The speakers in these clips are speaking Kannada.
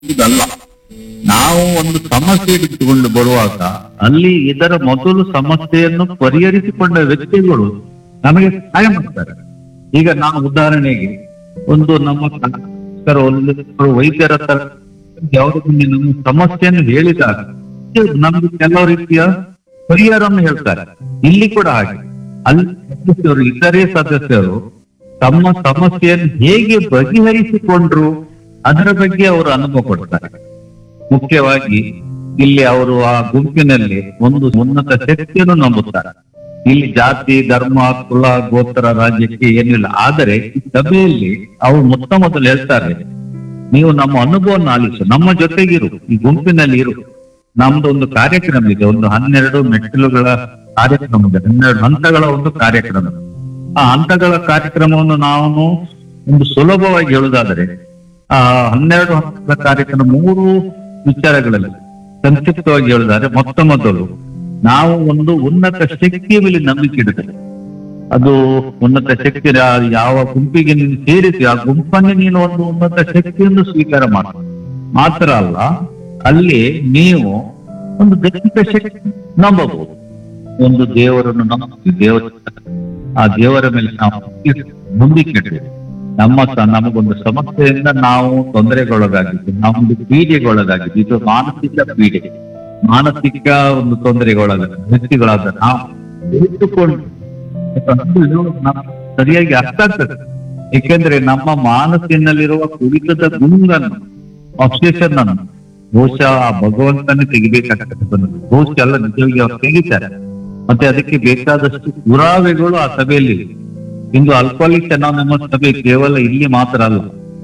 ಇದಲ್ಲ ನಾವು ಒಂದು ಸಮಸ್ಯೆ ಇಟ್ಟುಕೊಂಡು ಬರುವಾಗ ಅಲ್ಲಿ ಇದರ ಮೊದಲು ಸಮಸ್ಯೆಯನ್ನು ಪರಿಹರಿಸಿಕೊಂಡ ವ್ಯಕ್ತಿಗಳು ನಮಗೆ ಸಹಾಯ ಮಾಡ್ತಾರೆ ಈಗ ನಾನು ಉದಾಹರಣೆಗೆ ಒಂದು ನಮ್ಮ ತರ ಒಂದು ವೈದ್ಯರ ತರ ಯಾವುದಕ್ಕೆ ನಮ್ಮ ಸಮಸ್ಯೆಯನ್ನು ಹೇಳಿದಾಗ ನಮ್ಗೆ ಕೆಲವು ರೀತಿಯ ಪರಿಹಾರವನ್ನು ಹೇಳ್ತಾರೆ ಇಲ್ಲಿ ಕೂಡ ಹಾಗೆ ಅಲ್ಲಿ ಸದಸ್ಯರು ಇತರೆ ಸದಸ್ಯರು ತಮ್ಮ ಸಮಸ್ಯೆಯನ್ನು ಹೇಗೆ ಬಗೆಹರಿಸಿಕೊಂಡ್ರು ಅದರ ಬಗ್ಗೆ ಅವರು ಅನುಭವ ಕೊಡ್ತಾರೆ ಮುಖ್ಯವಾಗಿ ಇಲ್ಲಿ ಅವರು ಆ ಗುಂಪಿನಲ್ಲಿ ಒಂದು ಉನ್ನತ ಶಕ್ತಿಯನ್ನು ನಂಬುತ್ತಾರೆ ಇಲ್ಲಿ ಜಾತಿ ಧರ್ಮ ಕುಲ ಗೋತ್ರ ರಾಜ್ಯಕ್ಕೆ ಏನಿಲ್ಲ ಆದರೆ ಈ ಸಭೆಯಲ್ಲಿ ಅವರು ಮೊತ್ತ ಮೊದಲು ಹೇಳ್ತಾರೆ ನೀವು ನಮ್ಮ ಅನುಭವವನ್ನು ಆಲಿಸು ನಮ್ಮ ಜೊತೆಗಿರು ಈ ಗುಂಪಿನಲ್ಲಿ ಇರು ನಮ್ದು ಒಂದು ಕಾರ್ಯಕ್ರಮ ಇದೆ ಒಂದು ಹನ್ನೆರಡು ಮೆಟ್ಟಿಲುಗಳ ಕಾರ್ಯಕ್ರಮ ಇದೆ ಹನ್ನೆರಡು ಹಂತಗಳ ಒಂದು ಕಾರ್ಯಕ್ರಮ ಆ ಹಂತಗಳ ಕಾರ್ಯಕ್ರಮವನ್ನು ನಾವು ಒಂದು ಸುಲಭವಾಗಿ ಹೇಳುವುದಾದರೆ ಆ ಹನ್ನೆರಡು ಹಂತಗಳ ಕಾರ್ಯಕ್ರಮ ಮೂರು ವಿಚಾರಗಳಲ್ಲಿ ಸಂಕ್ಷಿಪ್ತವಾಗಿ ಹೇಳುವುದಾದ್ರೆ ಮೊತ್ತ ಮೊದಲು ನಾವು ಒಂದು ಉನ್ನತ ಶಕ್ತಿಯ ಮೇಲೆ ನಂಬಿಕೆ ಇಡುತ್ತೇವೆ ಅದು ಉನ್ನತ ಶಕ್ತಿ ಯಾ- ಯಾವ ಗುಂಪಿಗೆ ನೀನು ಸೇರಿಸಿ ಆ ಗುಂಪನ್ನು ನೀನು ಒಂದು ಉನ್ನತ ಶಕ್ತಿಯನ್ನು ಸ್ವೀಕಾರ ಮಾಡ ಮಾತ್ರ ಅಲ್ಲ ಅಲ್ಲಿ ನೀವು ಒಂದು ದೈಹಿಕ ಶಕ್ತಿ ನಂಬಬಹುದು ಒಂದು ದೇವರನ್ನು ನಂಬಿ ದೇವರ ಆ ದೇವರ ಮೇಲೆ ನಾವು ನಂಬಿಕೆ ಇಡ್ತೇವೆ ನಮ್ಮ ಸ- ನಮಗೊಂದು ಸಮಸ್ಯೆಯಿಂದ ನಾವು ತೊಂದರೆಗೊಳಗಾಗಿದ್ದು ನಾವೊಂದು ಪೀಡೆಗೊಳಗಾಗಿದ್ದು ಇದು ಮಾನಸಿಕ ಪೀಡೆ ಮಾನಸಿಕ ಒಂದು ತೊಂದರೆಗೊಳಗಾದ ವ್ಯಕ್ತಿಗಳಾದ ನಾವು ತಿಳಿದುಕೊಂಡು ಅದು ನಮ್ಗೆ ಸರಿಯಾಗಿ ಅರ್ಥ ಆಗ್ತದೆ ಏಕೆಂದ್ರೆ ನಮ್ಮ ಮಾನಸ್ಸಿನಲ್ಲಿರುವ ಕುಡಿತದ ಗುಂಗನ್ನು ಅಬ್ಸೆಷನ್ ಅನ್ನು ಬಹುಶಃ ಆ ಭಗವಂತನೇ ತೆಗಿಬೇಕಾಗ್ತದೆ ಬಹುಶಃ ಅಲ್ಲ ನಿಜವಾಗಿ ಅವ್ರು ತೆಗಿತಾರೆ ಮತ್ತೆ ಅದಕ್ಕೆ ಬೇಕಾದಷ್ಟು ಪುರಾವೆಗಳು ಆ ಸಭೆಯಲ್ಲಿ ಇವೆ. ಇಂದು ಅಲ್ಕೋಲಿಕ್ ಅನಾನಮಸ್ ಸಭೆ ಕೇವಲ ಇಲ್ಲಿ ಮಾತ್ರ ಅಲ್ಲ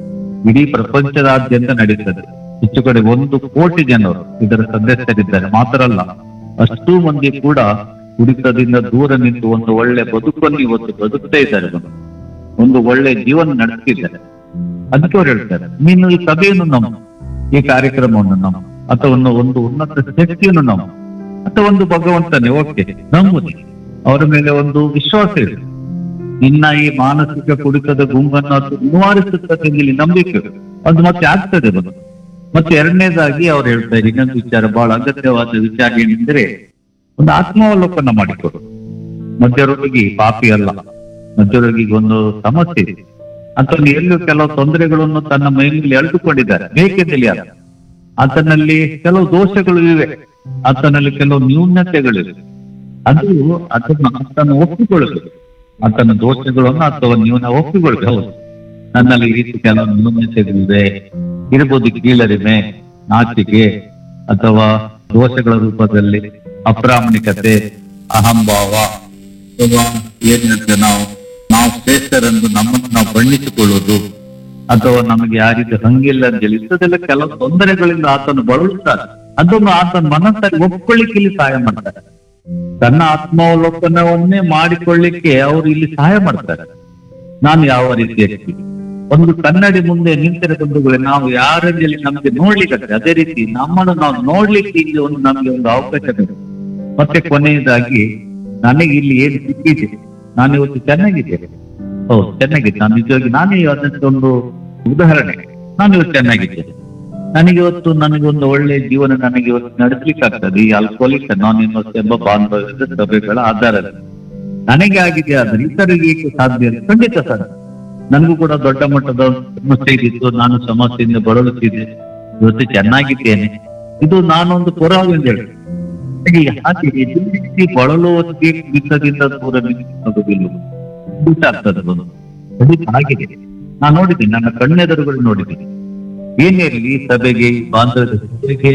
ಇಡೀ ಪ್ರಪಂಚದಾದ್ಯಂತ ನಡೀತದೆ ಹೆಚ್ಚು ಕಡೆ ಒಂದು ಕೋಟಿ ಜನರು ಇದರ ಸದಸ್ಯರಿದ್ದಾರೆ ಮಾತ್ರ ಅಲ್ಲ ಅಷ್ಟೂ ಮಂದಿ ಕೂಡ ಕುಡಿತದಿಂದ ದೂರ ನಿಂತು ಒಂದು ಒಳ್ಳೆ ಬದುಕನ್ನು ಇವತ್ತು ಬದುಕ್ತಾ ಇದ್ದಾರೆ ಬಂದು. ಒಂದು ಒಳ್ಳೆ ಜೀವನ ನಡೆಸ್ತಿದ್ದಾರೆ ಅದಕ್ಕೆ ಅವ್ರು ಹೇಳ್ತಾರೆ ನೀನು ಈ ಸಭೆಯನ್ನು ನಮ್ಮ ಈ ಕಾರ್ಯಕ್ರಮವನ್ನು ನಮ್ಮ ಅಥವಾ ಒಂದು- ಒಂದು ಉನ್ನತ ಶಕ್ತಿಯನ್ನು ನಮ್ಮ ಅಥವಾ ಒಂದು ಭಗವಂತನೇ ಓಕೆ ನಂಬುದಿ ಅವರ ಮೇಲೆ ಒಂದು ವಿಶ್ವಾಸ ಇದೆ ನಿನ್ನ ಈ ಮಾನಸಿಕ ಕುಡಿತದ ಗುಂಪನ್ನು ಅದು ನಿವಾರಿಸುತ್ತದೆ ಎಂದು ಇಲ್ಲಿ ನಂಬಿಕೆ ಅದು ಮತ್ತೆ ಆಗ್ತದೆ ಅದು ಮತ್ತೆ ಎರಡನೇದಾಗಿ ಅವ್ರು ಹೇಳ್ತಾರೆ ಇನ್ನೊಂದು ವಿಚಾರ ಬಹಳ ಅಗತ್ಯವಾದ ವಿಚಾರ ಏನೆಂದ್ರೆ ಒಂದು ಆತ್ಮಾವಲೋಕನ ಮಾಡಿಕೊಡು ಮಧ್ಯರೋಗಿ ಪಾಪಿ ಅಲ್ಲ ಮಧ್ಯರೋಗಿಗೆ ಒಂದು ಸಮಸ್ಯೆ ಇದೆ ಆತನು ಎಲ್ಲೂ ಕೆಲವು ತೊಂದರೆಗಳನ್ನು ತನ್ನ ಮೈಯಲ್ಲಿ ಎಳೆದುಕೊಂಡಿದ್ದಾರೆ ಬೇಕೆಂದಲ್ಲಿ ಅಲ್ಲ ಆತನಲ್ಲಿ ಕೆಲವು ದೋಷಗಳು ಇವೆ ಆತನಲ್ಲಿ ಕೆಲವು ನ್ಯೂನತೆಗಳಿವೆ ಅದು ಅದನ್ನು ಆತನ ಒಪ್ಪಿಕೊಳ್ಳಬೇಕು ಆತನ ದೋಷಗಳನ್ನು ಅಥವಾ ನ್ಯೂನ ಒಪ್ಪಿಕೊಳ್ಬೇಕು ಹೌದು ನನ್ನಲ್ಲಿ ಈ ರೀತಿ ಕೆಲವು ನ್ಯೂನತೆಗಳಿವೆ ಇರ್ಬೋದು ಕೀಳರಿಮೆ ನಾಚಿಕೆ ಅಥವಾ ದೋಷಗಳ ರೂಪದಲ್ಲಿ ಅಪ್ರಾಮಾಣಿಕತೆ ಅಹಂಭಾವ ಅಥವಾ ಏನ್ ಹೇಳ್ತೇವೆ ನಾವು ನಾವು ಶ್ರೇಷ್ಠರೆಂದು ನಮ್ಮನ್ನು ನಾವು ಬಣ್ಣಿಸಿಕೊಳ್ಳುವುದು ಅಥವಾ ನಮಗೆ ಯಾರಿಗೂ ಹಂಗಿಲ್ಲ ಅಂತ ಹೇಳಿ ಇಂಥದ್ದೆಲ್ಲ ಕೆಲವು ತೊಂದರೆಗಳಿಂದ ಆತನು ಬಳಲುತ್ತಾರೆ ಅದನ್ನು ಆತನ ಮನಸ್ಸಲ್ಲಿ ಒಪ್ಕೊಳ್ಳಿಕ್ಕೆ ಇಲ್ಲಿ ಸಹಾಯ ಮಾಡ್ತಾರೆ ತನ್ನ ಆತ್ಮಾವಲೋಕನವನ್ನೇ ಮಾಡಿಕೊಳ್ಳಿಕ್ಕೆ ಅವರು ಇಲ್ಲಿ ಸಹಾಯ ಮಾಡ್ತಾರೆ ನಾನು ಯಾವ ರೀತಿ ವ್ಯಕ್ತಿ ಒಂದು ಕನ್ನಡಿ ಮುಂದೆ ನಿಂತಿರೋ ಬಂಧುಗಳೇ ನಾವು ಯಾರಲ್ಲಿ ನಮಗೆ ನೋಡ್ಲಿಕ್ಕೆ ಅದೇ ರೀತಿ ನಮ್ಮನ್ನು ನಾವು ನೋಡ್ಲಿಕ್ಕೆ ಇಲ್ಲಿ ಒಂದು ನಮ್ಗೆ ಒಂದು ಅವಕಾಶ ಬೇಕು ಮತ್ತೆ ಕೊನೆಯದಾಗಿ ನನಗೆ ಇಲ್ಲಿ ಏನು ಸಿಕ್ಕಿದೆ ನಾನು ಇವತ್ತು ಚೆನ್ನಾಗಿದ್ದೇನೆ ಹೌದು ಚೆನ್ನಾಗಿದೆ ನಾನು ನಿಜವಾಗಿ ನಾನೇ ಅದಕ್ಕೊಂದು ಉದಾಹರಣೆ ನಾನು ಇವತ್ತು ಚೆನ್ನಾಗಿದ್ದೇನೆ ನನಗೆ ಇವತ್ತು ನನಗೊಂದು ಒಳ್ಳೆ ಜೀವನ ನನಗೆ ಇವತ್ತು ನಡೆಸಲಿಕ್ಕೆ ಆಗ್ತದೆ ಈ ಅಲ್ಕೋಲಿಕ್ ಅನಾನಿಮಸ್ ಎಂಬ ಬಾಂಧವ್ಯದ ಸಭೆಗಳ ಆಧಾರದಲ್ಲಿ ನನಗೆ ಆಗಿದೆ ಆದ್ರೆ ಇತರಿಗೆ ಏಕೆ ಸಾಧ್ಯ ಇಲ್ಲ? ಖಂಡಿತ ಸರ್ ನನಗೂ ಕೂಡ ದೊಡ್ಡ ಮಟ್ಟದ ಸಮಸ್ಯೆ ಇದ್ದಿತ್ತು ನಾನು ಸಮಸ್ಯೆಯಿಂದ ಬಳಲುತ್ತಿದ್ದೆ ಇವತ್ತು ಚೆನ್ನಾಗಿದ್ದೇನೆ ಇದು ನಾನೊಂದು ಪುರಾವೆ ಅಂತ ಹೇಳಿ ಹಾಗೆ ಹಾಗೆ ಈ ರೀತಿ ಬಳಲುವಕ್ಕೆ ಕುಡಿತದಿಂದ ದೂರ ನಿಲ್ಲುವುದಿಲ್ಲ ಖಂಡಿತ ಆಗ್ತದೆ ಅದು. ಖಂಡಿತ ಆಗಿದೆ ನಾನು ನೋಡಿದ್ದೀನಿ ನನ್ನ ಕಣ್ಣೆದುರುಗಳು ನೋಡಿದ್ದೀನಿ ಏನೇ ಇರಲಿ ಸಭೆಗೆ ಈ ಬಾಂಧವ್ಯದ ಸಭೆಗೆ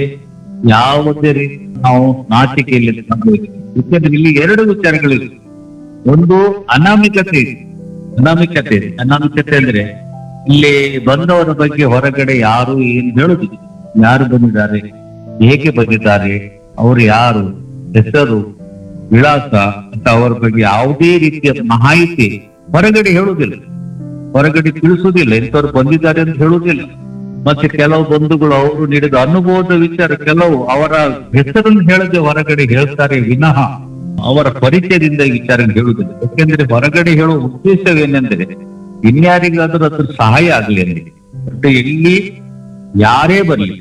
ಯಾವುದೇ ರೀತಿ ನಾವು ನಾಚಿಕೆಯಲ್ಲಿ ಸಂಭವಿಸಿಲ್ಲ. ಯಾಕಂದ್ರೆ ಇಲ್ಲಿ ಎರಡು ವಿಚಾರಗಳಿವೆ ಒಂದು ಅನಾಮಿಕತೆ ಇದೆ ಅನಾಮಿಕತೆ ಇದೆ ಅನಾಮಿಕತೆ ಅಂದ್ರೆ ಇಲ್ಲಿ ಬಂದವರ ಬಗ್ಗೆ ಹೊರಗಡೆ ಯಾರು ಏನ್ ಹೇಳುದಿಲ್ಲ ಯಾರು ಬಂದಿದ್ದಾರೆ ಹೇಗೆ ಬಂದಿದ್ದಾರೆ ಅವರು ಯಾರು ಹೆಸರು ವಿಳಾಸ ಅಥವಾ ಅವರ ಬಗ್ಗೆ ಯಾವುದೇ ರೀತಿಯ ಮಾಹಿತಿ ಹೊರಗಡೆ ಹೇಳುವುದಿಲ್ಲ ಹೊರಗಡೆ ತಿಳಿಸುವುದಿಲ್ಲ ಇಂಥವ್ರು ಬಂದಿದ್ದಾರೆ ಅಂತ ಹೇಳುವುದಿಲ್ಲ ಮತ್ತೆ ಕೆಲವು ಬಂಧುಗಳು ಅವರು ನೀಡಿದ ಅನುಭವದ ವಿಚಾರ ಕೆಲವು ಅವರ ಹೆಸರನ್ನು ಹೇಳದೆ ಹೊರಗಡೆ ಹೇಳ್ತಾರೆ ವಿನಃ ಅವರ ಪರಿಚಯದಿಂದ ಈ ವಿಚಾರ ಹೇಳುವುದಿಲ್ಲ ಯಾಕೆಂದ್ರೆ ಹೊರಗಡೆ ಹೇಳುವ ಉದ್ದೇಶವೇನೆಂದ್ರೆ ಇನ್ಯಾರಿಗಾದ್ರೂ ಅದ್ರ ಸಹಾಯ ಆಗ್ಲಿ ಅಲ್ಲಿ ಬಟ್ ಇಲ್ಲಿ ಯಾರೇ ಬರ್ಲಿ